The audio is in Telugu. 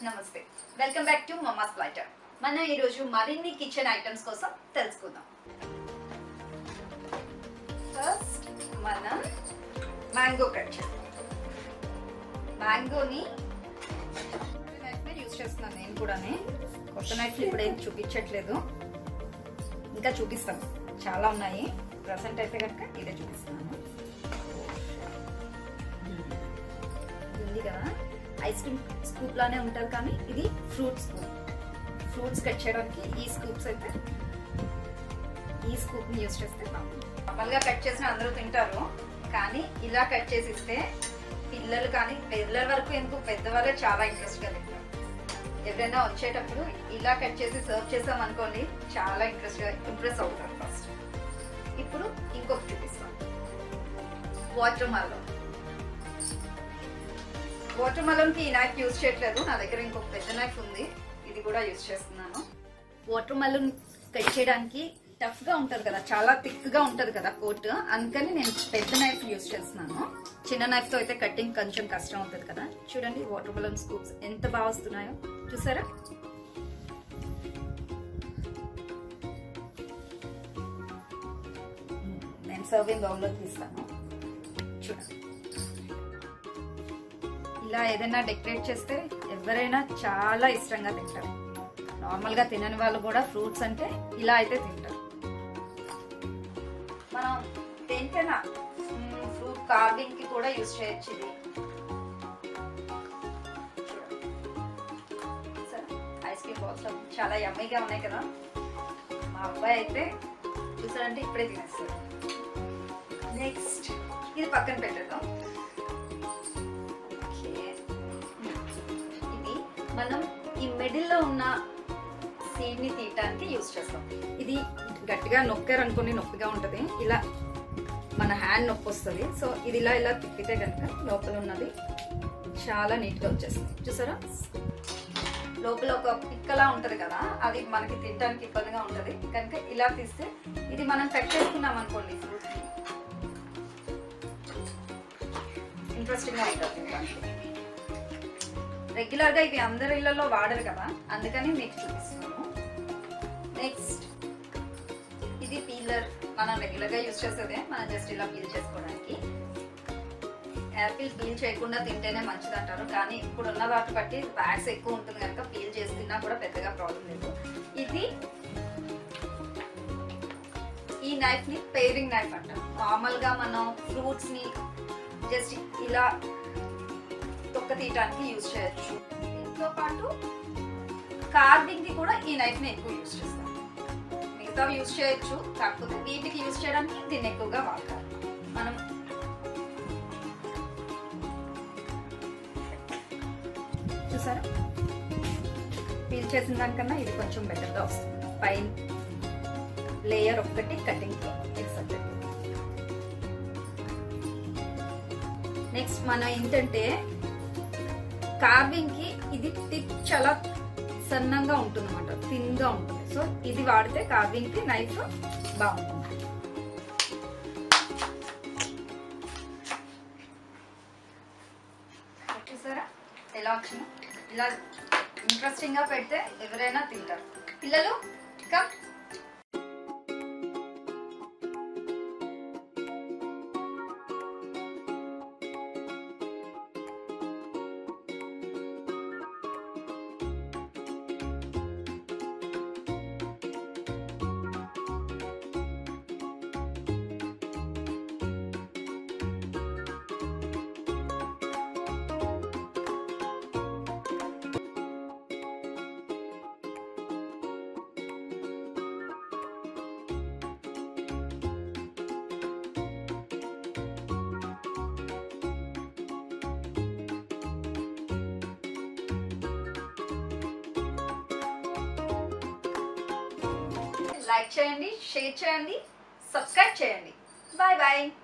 నమస్తే welcome back to Mamma's Platter మనం ఈరోజు మరిన్ని కిచెన్ ఐటమ్స్ కోసం తెలుసుకుందాం ఫస్ట్ మనం మ్యాంగో కట్ చేద్దాం మ్యాంగోని నైఫ్ యూజ్ చేస్తున్నాను నేను కూడానే కొత్త నైఫ్ ఇప్పుడు ఏం చూపించట్లేదు ఇంకా చూపిస్తాను చాలా ఉన్నాయి ప్రజెంట్ అయితే కనుక ఇదే చూపిస్తున్నాను ఇది ఉంది కదా ఐస్ క్రీమ్ స్కూప్ లానే ఉంటుంది కానీ ఇది ఫ్రూట్ స్కూప్ ఫ్రూట్స్ కట్ చేయడానికి ఈ స్కూప్స్ అయితే ఈ స్కూప్ ని యూస్ చేస్తే బాగుంటుంది నార్మల్ గా కట్ చేసిన అందరూ తింటారు కానీ ఇలా కట్ చేసి ఇస్తే పిల్లలు కానీ పిల్లల వరకు ఎందుకు పెద్దవాళ్ళే చాలా ఇంట్రెస్ట్ గా తింటారు ఎవరైనా వచ్చేటప్పుడు ఇలా కట్ చేసి సర్వ్ చేసాం అనుకోండి చాలా ఇంట్రెస్ట్ గా ఇంప్రెస్ అవుతారు ఫస్ట్ ఇప్పుడు ఇంకొకటి చూపిస్తాం వాటర్ మలన్ వాటర్ మలన్ కి ఈ నైఫ్ యూజ్ చేయట్లేదు నా దగ్గర ఇంకొక పెద్ద నైఫ్ ఉంది ఇది కూడా యూజ్ చేస్తున్నాను వాటర్ మలన్ కట్ చేయడానికి టఫ్ గా ఉంటది కదా చాలా థిక్ గా ఉంటది కదా కోట్ అందుకని నేను పెద్ద నైఫ్ యూజ్ చేస్తున్నాను చిన్న నైఫ్ తో అయితే కటింగ్ కొంచెం కష్టం అవుతుంది కదా చూడండి వాటర్ మలన్ స్కూప్స్ ఎంత బాగా వస్తున్నాయో చూసారా నేను సర్వింగ్ బౌల్లో తీస్తాను చూడండి ఇలా ఏదైనా డెకరేట్ చేస్తే ఎవరైనా చాలా ఇష్టంగా తింటారు నార్మల్ గా తినని వాళ్ళు కూడా ఫ్రూట్స్ అంటే ఇలా అయితే తింటారు మనం దేనికైనా ఫ్రూట్ కార్వింగ్ కి కూడా యూజ్ చేయొచ్చు ఇది ఐస్ క్రీమ్ బాక్స్ చాలా యమ్మీగా ఉన్నాయి కదా మా అబ్బాయి అయితే చూసారంటే ఇప్పుడే తినేస్తారు నెక్స్ట్ ఇది పక్కన పెట్టేద్దాం ఇది మనం ఈ మిడిల్ లో ఉన్న సీడ్ ని తీయటానికి యూజ్ చేస్తాం ఇది గట్టిగా నొక్కారు అనుకుని నొప్పిగా ఉంటది ఇలా మన హ్యాండ్ నొప్పి వస్తుంది సో ఇది ఇలా ఇలా తిప్పితే కనుక లోపల ఉన్నది చాలా నీట్ గా వచ్చేస్తుంది చూసారా లోపల ఒక పిక్కలా ఉంటది కదా అది మనకి తినడానికి ఇబ్బందిగా ఉంటది కనుక ఇలా తీస్తే ఇది మనం కట్ చేసుకున్నాం అనుకోండి ఫ్రూట్ ఇంట్రెస్టింగ్ గా ఉంటుంది తినడానికి రెగ్యులర్ గా ఇవి అందరి ఇళ్లలో వాడరు కదా అందుకని మీకు చూపిస్తున్నాను నెక్స్ట్ ఇది పీలర్ మనం రెగ్యులర్ గా యూజ్ చేసేదే మనం జస్ట్ ఇలా పీల్ చేసుకోవడానికి యాపిల్ పీల్ చేయకుండా తింటేనే మంచిది అంటారు కానీ ఇప్పుడు ఉన్న వాటి బట్టి ఫ్యాట్స్ ఎక్కువ ఉంటుంది కనుక పీల్ చేసి తిన్నా కూడా పెద్దగా ప్రాబ్లం లేదు ఇది ఈ నైఫ్ ని పేరింగ్ నైఫ్ అంటారు నార్మల్ గా మనం ఫ్రూట్స్ ని జస్ట్ ఇలా తొక్క తీయటానికి యూజ్ చేయొచ్చు దీంతో పాటు కార్వింగ్ కి కూడా ఈ నైఫ్ ని ఎక్కువ యూజ్ చేస్తాం మిగతా యూజ్ చేయొచ్చు కాకపోతే వీటికి యూజ్ చేయడానికి దీన్ని ఎక్కువగా వాడతారు మనం చూసారా పీల్ చేసిన దానికన్నా ఇది కొంచెం బెటర్గా వస్తుంది పైన లేయర్ ఒక్కటి కటింగ్ ఎక్సెప్ట్ నెక్స్ట్ మనం ఏంటంటే కార్వింగ్ కి ఇది టిప్ చాలా సన్నంగా ఉంటుంది అనమాట థిన్ గా ఉంటుంది సో ఇది వాడితే కార్వింగ్ కి నైఫ్ బాగుంటుంది చూసారా ఎలా వచ్చిందో ఇలా ఇంట్రెస్టింగ్ గా పెడితే ఎవరైనా తింటారు పిల్లలు కమ్ లైక్ చేయండి షేర్ చేయండి సబ్స్క్రైబ్ చేయండి బాయ్ బాయ్